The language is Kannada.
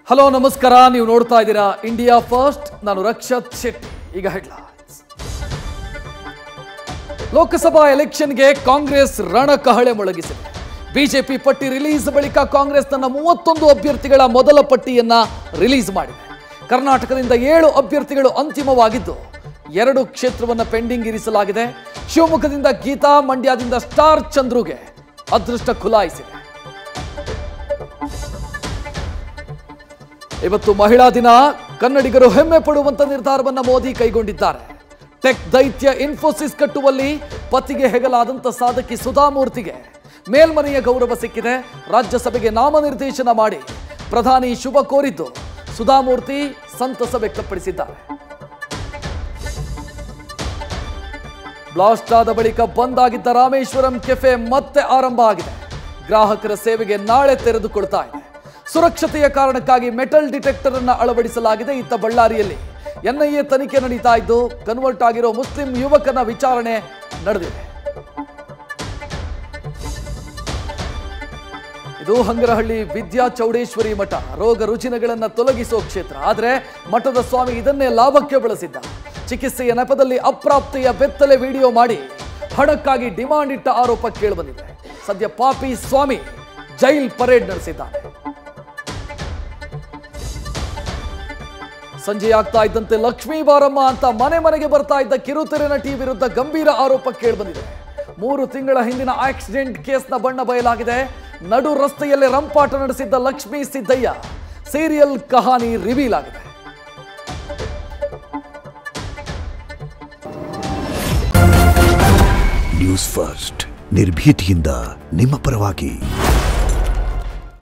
ಹಲೋ ನಮಸ್ಕಾರ ನೀವು ನೋಡ್ತಾ ಇದ್ದೀರಾ ಇಂಡಿಯಾ ಫಸ್ಟ್ ನಾನು ರಕ್ಷತ್ ಶೆಟ್ಟಿ ಈಗ ಹೆಡ್ಲೈನ್ಸ್ ಲೋಕಸಭಾ ಎಲೆಕ್ಷನ್ಗೆ ಕಾಂಗ್ರೆಸ್ ರಣಕಹಳೆ ಮೊಳಗಿಸಿದೆ ಬಿಜೆಪಿ ಪಟ್ಟಿ ರಿಲೀಸ್ ಬಳಿಕ ಕಾಂಗ್ರೆಸ್ ತನ್ನ ಮೂವತ್ತೊಂದು ಅಭ್ಯರ್ಥಿಗಳ ಮೊದಲ ಪಟ್ಟಿಯನ್ನ ರಿಲೀಸ್ ಮಾಡಿದೆ ಕರ್ನಾಟಕದಿಂದ ಏಳು ಅಭ್ಯರ್ಥಿಗಳು ಅಂತಿಮವಾಗಿದ್ದು ಎರಡು ಕ್ಷೇತ್ರವನ್ನು ಪೆಂಡಿಂಗ್ ಇರಿಸಲಾಗಿದೆ ಶಿವಮೊಗ್ಗದಿಂದ ಗೀತಾ ಮಂಡ್ಯದಿಂದ ಸ್ಟಾರ್ ಚಂದ್ರುಗೆ ಅದೃಷ್ಟ ಖುಲಾಯಿಸಿದೆ ಇವತ್ತು ಮಹಿಳಾ ದಿನ ಕನ್ನಡಿಗರು ಹೆಮ್ಮೆ ಪಡುವಂತ ನಿರ್ಧಾರವನ್ನ ಮೋದಿ ಕೈಗೊಂಡಿದ್ದಾರೆ ಟೆಕ್ ದೈತ್ಯ ಇನ್ಫೋಸಿಸ್ ಕಟ್ಟುವಲ್ಲಿ ಪತಿಗೆ ಹೆಗಲಾದಂತ ಸಾಧಕಿ ಸುಧಾಮೂರ್ತಿಗೆ ಮೇಲ್ಮನೆಯ ಗೌರವ ಸಿಕ್ಕಿದೆ ರಾಜ್ಯಸಭೆಗೆ ನಾಮನಿರ್ದೇಶನ ಮಾಡಿ ಪ್ರಧಾನಿ ಶುಭ ಕೋರಿದ್ದು ಸುಧಾಮೂರ್ತಿ ಸಂತಸ ವ್ಯಕ್ತಪಡಿಸಿದ್ದಾರೆ ಬ್ಲಾಸ್ಟ್ ಆದ ಬಳಿಕ ಬಂದ್ ಆಗಿದ್ದ ರಾಮೇಶ್ವರಂ ಕೆಫೆ ಮತ್ತೆ ಆರಂಭ ಆಗಿದೆ ಗ್ರಾಹಕರ ಸೇವೆಗೆ ನಾಳೆ ತೆರೆದುಕೊಳ್ತಾ ಇದೆ ಸುರಕ್ಷತೆಯ ಕಾರಣಕ್ಕಾಗಿ ಮೆಟಲ್ ಡಿಟೆಕ್ಟರ್ ಅನ್ನ ಅಳವಡಿಸಲಾಗಿದೆ ಇತ್ತ ಬಳ್ಳಾರಿಯಲ್ಲಿ ಎನ್ಐಎ ತನಿಖೆ ನಡೀತಾ ಇದ್ದು ಕನ್ವರ್ಟ್ ಆಗಿರೋ ಮುಸ್ಲಿಂ ಯುವಕನ ವಿಚಾರಣೆ ನಡೆದಿದೆ ಇದು ಹಂಗರಹಳ್ಳಿ ವಿದ್ಯಾ ಚೌಡೇಶ್ವರಿ ಮಠ ರೋಗ ರುಜಿನಗಳನ್ನ ತೊಲಗಿಸೋ ಕ್ಷೇತ್ರ ಆದರೆ ಮಠದ ಸ್ವಾಮಿ ಇದನ್ನೇ ಲಾಭಕ್ಕೆ ಬಳಸಿದ್ದ ಚಿಕಿತ್ಸೆಯ ನೆಪದಲ್ಲಿ ಅಪ್ರಾಪ್ತೆಯ ಬೆತ್ತಲೆ ವಿಡಿಯೋ ಮಾಡಿ ಹಣಕ್ಕಾಗಿ ಡಿಮಾಂಡ್ ಇಟ್ಟ ಆರೋಪ ಕೇಳಿಬಂದಿದೆ ಸದ್ಯ ಪಾಪಿ ಸ್ವಾಮಿ ಜೈಲ್ ಪರೇಡ್ ನಡೆಸಿದ್ದಾನೆ ಸಂಜೆಯಾಗ್ತಾ ಇದ್ದಂತೆ ಲಕ್ಷ್ಮೀ ಬಾರಮ್ಮ ಅಂತ ಮನೆ ಮನೆಗೆ ಬರ್ತಾ ಇದ್ದ ಕಿರುತೆರೆ ನಟಿ ವಿರುದ್ಧ ಗಂಭೀರ ಆರೋಪ ಕೇಳಿಬಂದಿದೆ ಮೂರು ತಿಂಗಳ ಹಿಂದಿನ ಆಕ್ಸಿಡೆಂಟ್ ಕೇಸ್ನ ಬಣ್ಣ ಬಯಲಾಗಿದೆ ನಡು ರಸ್ತೆಯಲ್ಲೇ ರಂಪಾಟ ನಡೆಸಿದ್ದ ಲಕ್ಷ್ಮೀ ಸಿದ್ದಯ್ಯ ಸೀರಿಯಲ್ ಕಹಾನಿ ರಿವೀಲ್ ಆಗಿದೆ ನ್ಯೂಸ್ ಫಸ್ಟ್ ನಿರ್ಭೀತಿಯಿಂದ ನಿಮ್ಮ ಪರವಾಗಿ